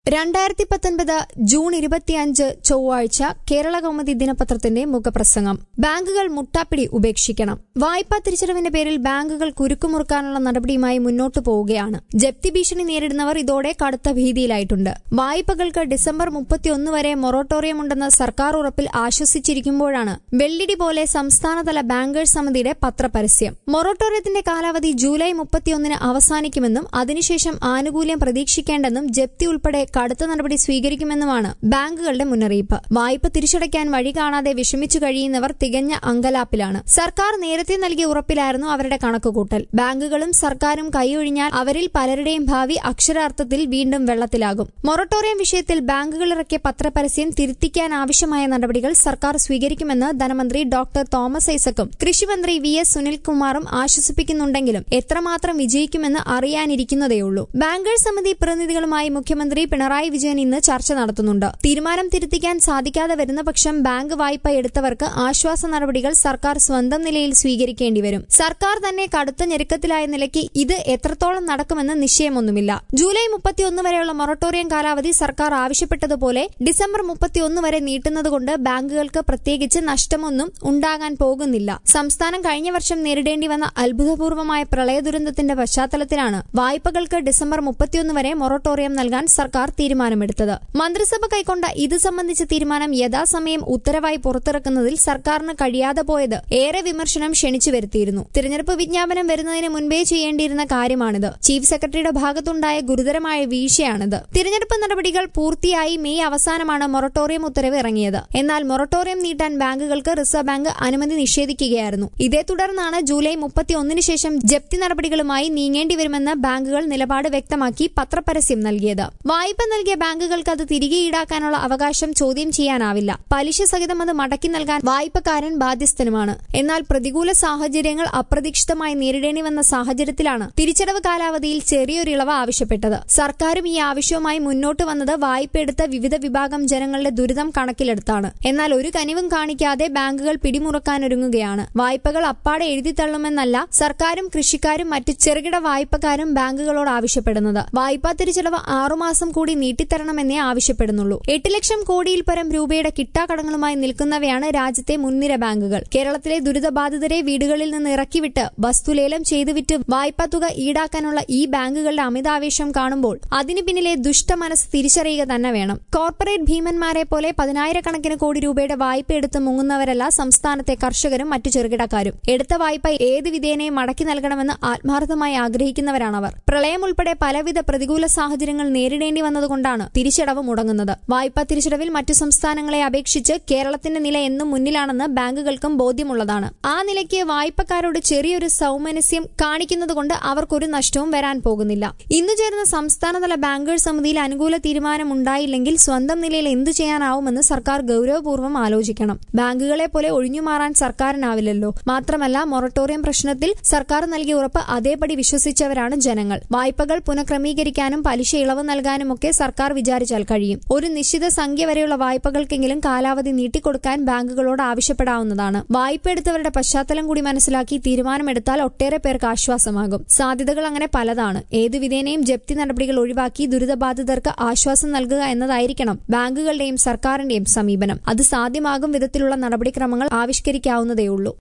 രണ്ടായിരത്തി പത്തൊൻപത് ജൂൺ ഇരുപത്തിയഞ്ച് ചൊവ്വാഴ്ച കേരള കൗമുദി ദിനപത്രത്തിന്റെ മുഖപ്രസംഗം ബാങ്കുകൾ മുട്ടാപ്പിടി ഉപേക്ഷിക്കണം വായ്പാ തിരിച്ചടവിന്റെ പേരിൽ ബാങ്കുകൾ കുരുക്കുമുറുക്കാനുള്ള നടപടിയുമായി മുന്നോട്ടു പോവുകയാണ് ജപ്തി ഭീഷണി നേരിടുന്നവർ ഇതോടെ കടുത്ത ഭീതിയിലായിട്ടുണ്ട് വായ്പകൾക്ക് ഡിസംബർ മുപ്പത്തിയൊന്ന് വരെ മൊറട്ടോറിയമുണ്ടെന്ന സർക്കാർ ഉറപ്പിൽ ആശ്വസിച്ചിരിക്കുമ്പോഴാണ് വെള്ളിടി പോലെ സംസ്ഥാനതല ബാങ്കേഴ്സ് സമിതിയുടെ പത്രപരസ്യം മൊറട്ടോറിയത്തിന്റെ കാലാവധി ജൂലൈ മുപ്പത്തിയൊന്നിന് അവസാനിക്കുമെന്നും അതിനുശേഷം ആനുകൂല്യം പ്രതീക്ഷിക്കേണ്ടെന്നും ജപ്തി ഉൾപ്പെടെ കടുത്ത നടപടി സ്വീകരിക്കുമെന്നുമാണ് ബാങ്കുകളുടെ മുന്നറിയിപ്പ് വായ്പ തിരിച്ചടയ്ക്കാൻ വഴി കാണാതെ വിഷമിച്ചു കഴിയുന്നവർ തികഞ്ഞ അങ്കലാപ്പിലാണ് സർക്കാർ നേരത്തെ നൽകിയ ഉറപ്പിലായിരുന്നു അവരുടെ കണക്കുകൂട്ടൽ ബാങ്കുകളും സർക്കാരും കൈയൊഴിഞ്ഞാൽ അവരിൽ പലരുടെയും ഭാവി അക്ഷരാർത്ഥത്തിൽ വീണ്ടും വെള്ളത്തിലാകും മൊറട്ടോറിയം വിഷയത്തിൽ ബാങ്കുകൾ ഇറക്കിയ പത്രപരസ്യം തിരുത്തിക്കാൻ ആവശ്യമായ നടപടികൾ സർക്കാർ സ്വീകരിക്കുമെന്ന് ധനമന്ത്രി ഡോക്ടർ തോമസ് ഐസക്കും കൃഷിമന്ത്രി വി എസ് സുനിൽകുമാറും ആശ്വസിപ്പിക്കുന്നുണ്ടെങ്കിലും എത്രമാത്രം വിജയിക്കുമെന്ന് അറിയാനിരിക്കുന്നതേയുള്ളൂ ബാങ്കേഴ്സ് സമിതി പ്രതിനിധികളുമായി മുഖ്യമന്ത്രി പിണറായി വിജയൻ ഇന്ന് ചർച്ച നടത്തുന്നുണ്ട് തീരുമാനം തിരുത്തിക്കാൻ സാധിക്കാതെ വരുന്ന പക്ഷം ബാങ്ക് വായ്പ എടുത്തവർക്ക് ആശ്വാസ നടപടികൾ സർക്കാർ സ്വന്തം നിലയിൽ സ്വീകരിക്കേണ്ടി വരും സർക്കാർ തന്നെ കടുത്ത ഞെരുക്കത്തിലായ നിലയ്ക്ക് ഇത് എത്രത്തോളം നടക്കുമെന്ന് നിശ്ചയമൊന്നുമില്ല ജൂലൈ മുപ്പത്തിയൊന്ന് വരെയുള്ള മൊറട്ടോറിയം കാലാവധി സർക്കാർ ആവശ്യപ്പെട്ടതുപോലെ ഡിസംബർ മുപ്പത്തിയൊന്ന് വരെ നീട്ടുന്നതുകൊണ്ട് ബാങ്കുകൾക്ക് പ്രത്യേകിച്ച് നഷ്ടമൊന്നും ഉണ്ടാകാൻ പോകുന്നില്ല സംസ്ഥാനം കഴിഞ്ഞ വർഷം നേരിടേണ്ടി വന്ന അത്ഭുതപൂർവമായ പ്രളയ ദുരന്തത്തിന്റെ പശ്ചാത്തലത്തിലാണ് വായ്പകൾക്ക് ഡിസംബർ മുപ്പത്തിയൊന്ന് വരെ മൊറട്ടോറിയം നൽകാൻ സർക്കാർ തീരുമാനമെടുത്തത് മന്ത്രിസഭ കൈക്കൊണ്ട ഇത് സംബന്ധിച്ച തീരുമാനം യഥാസമയം ഉത്തരവായി പുറത്തിറക്കുന്നതിൽ സർക്കാരിന് കഴിയാതെ പോയത് ഏറെ വിമർശനം ക്ഷണിച്ചു വരുത്തിയിരുന്നു തിരഞ്ഞെടുപ്പ് വിജ്ഞാപനം വരുന്നതിന് മുൻപേ ചെയ്യേണ്ടിയിരുന്ന കാര്യമാണിത് ചീഫ് സെക്രട്ടറിയുടെ ഭാഗത്തുണ്ടായ ഗുരുതരമായ വീഴ്ചയാണിത് തിരഞ്ഞെടുപ്പ് നടപടികൾ പൂർത്തിയായി മെയ് അവസാനമാണ് മൊറട്ടോറിയം ഉത്തരവ് ഇറങ്ങിയത് എന്നാൽ മൊറട്ടോറിയം നീട്ടാൻ ബാങ്കുകൾക്ക് റിസർവ് ബാങ്ക് അനുമതി നിഷേധിക്കുകയായിരുന്നു ഇതേ തുടർന്നാണ് ജൂലൈ മുപ്പത്തിയൊന്നിന് ശേഷം ജപ്തി നടപടികളുമായി നീങ്ങേണ്ടി വരുമെന്ന് ബാങ്കുകൾ നിലപാട് വ്യക്തമാക്കി പത്രപരസ്യം നൽകിയത് വായ്പ നൽകിയ ബാങ്കുകൾക്ക് അത് തിരികെ ഈടാക്കാനുള്ള അവകാശം ചോദ്യം ചെയ്യാനാവില്ല പലിശ സഹിതം അത് മടക്കി നൽകാൻ വായ്പക്കാരൻ ബാധ്യസ്ഥനുമാണ് എന്നാൽ പ്രതികൂല സാഹചര്യങ്ങൾ അപ്രതീക്ഷിതമായി നേരിടേണ്ടി വന്ന സാഹചര്യത്തിലാണ് തിരിച്ചടവ് കാലാവധിയിൽ ചെറിയൊരു ഇളവ് ആവശ്യപ്പെട്ടത് സർക്കാരും ഈ ആവശ്യവുമായി മുന്നോട്ട് വന്നത് വായ്പ എടുത്ത വിവിധ വിഭാഗം ജനങ്ങളുടെ ദുരിതം കണക്കിലെടുത്താണ് എന്നാൽ ഒരു കനിവും കാണിക്കാതെ ബാങ്കുകൾ പിടിമുറുക്കാനൊരുങ്ങുകയാണ് വായ്പകൾ അപ്പാടെ എഴുതിത്തള്ളുമെന്നല്ല സർക്കാരും കൃഷിക്കാരും മറ്റ് ചെറുകിട വായ്പക്കാരും ബാങ്കുകളോട് ആവശ്യപ്പെടുന്നത് വായ്പാ തിരിച്ചടവ് ആറുമാസം കൂടി നീട്ടിത്തരണമെന്നേ ആവശ്യപ്പെടുന്നുള്ളൂ എട്ട് ലക്ഷം കോടിയിൽ പരം രൂപയുടെ കിട്ടാക്കടങ്ങളുമായി നിൽക്കുന്നവയാണ് രാജ്യത്തെ മുൻനിര ബാങ്കുകൾ കേരളത്തിലെ ദുരിതബാധിതരെ വീടുകളിൽ നിന്ന് ഇറക്കിവിട്ട് വസ്തുലേലം ചെയ്തു വിറ്റ് വായ്പാ തുക ഈടാക്കാനുള്ള ഈ ബാങ്കുകളുടെ അമിതാവേശം കാണുമ്പോൾ അതിനു പിന്നിലെ ദുഷ്ടമനസ് തിരിച്ചറിയുക തന്നെ വേണം കോർപ്പറേറ്റ് ഭീമന്മാരെ പോലെ പതിനായിരക്കണക്കിന് കോടി രൂപയുടെ വായ്പ എടുത്ത് മുങ്ങുന്നവരല്ല സംസ്ഥാനത്തെ കർഷകരും മറ്റു ചെറുകിടക്കാരും എടുത്ത വായ്പ ഏത് വിധേനയും മടക്കി നൽകണമെന്ന് ആത്മാർത്ഥമായി ആഗ്രഹിക്കുന്നവരാണവർ പ്രളയം ഉൾപ്പെടെ പലവിധ പ്രതികൂല സാഹചര്യങ്ങൾ നേരിടേണ്ടി വന്നതുകൊണ്ടാണ് തിരിച്ചടവ് മുടങ്ങുന്നത് വായ്പാ തിരിച്ചടവിൽ മറ്റു സംസ്ഥാനങ്ങളെ അപേക്ഷിച്ച് കേരളത്തിന്റെ നില എന്നും മുന്നിലാണെന്ന് ബാങ്കുകൾക്കും ബോധ്യമുള്ളതാണ് ആ നിലയ്ക്ക് വായ്പക്കാരോട് ചെറിയൊരു സൗമനസ്യം കാണിക്കുന്നതുകൊണ്ട് അവർക്കൊരു നഷ്ടവും വരാൻ പോകുന്നില്ല ഇന്നു ചേർന്ന സംസ്ഥാനതല ബാങ്കേഴ്സ് സമിതിയിൽ അനുകൂല തീരുമാനമുണ്ടായില്ലെങ്കിൽ സ്വന്തം നിലയിൽ എന്തു ചെയ്യാനാവുമെന്ന് സർക്കാർ ഗൌരവപൂർവ്വം ആലോചിക്കണം ബാങ്കുകളെ പോലെ ഒഴിഞ്ഞുമാറാൻ സർക്കാരിനാവില്ലല്ലോ മാത്രമല്ല മൊറട്ടോറിയം പ്രശ്നത്തിൽ സർക്കാർ നൽകിയ ഉറപ്പ് അതേപടി വിശ്വസിച്ചവരാണ് ജനങ്ങൾ വായ്പകൾ പുനഃക്രമീകരിക്കാനും പലിശ ഇളവ് നൽകാനുമൊക്കെ സർക്കാർ വിചാരിച്ചാൽ കഴിയും ഒരു നിശ്ചിത സംഖ്യ വരെയുള്ള വായ്പകൾക്കെങ്കിലും കാലാവധി നീട്ടിക്കൊടുക്കാൻ ബാങ്കുകളോട് ആവശ്യപ്പെടാവുന്നതാണ് വായ്പ എടുത്തവരുടെ പശ്ചാത്തലം കൂടി മനസ്സിലാക്കി തീരുമാനമെടുത്താൽ ഒട്ടേറെ പേർക്ക് ആശ്വാസമാകും സാധ്യതകൾ അങ്ങനെ പലതാണ് ഏതു വിധേനയും ജപ്തി നടപടികൾ ഒഴിവാക്കി ദുരിതബാധിതർക്ക് ആശ്വാസം നൽകുക എന്നതായിരിക്കണം ബാങ്കുകളുടെയും സർക്കാരിന്റെയും സമീപനം അത് സാധ്യമാകും വിധത്തിലുള്ള നടപടിക്രമങ്ങൾ ആവിഷ്കരിക്കാവുന്നതേയുള്ളൂ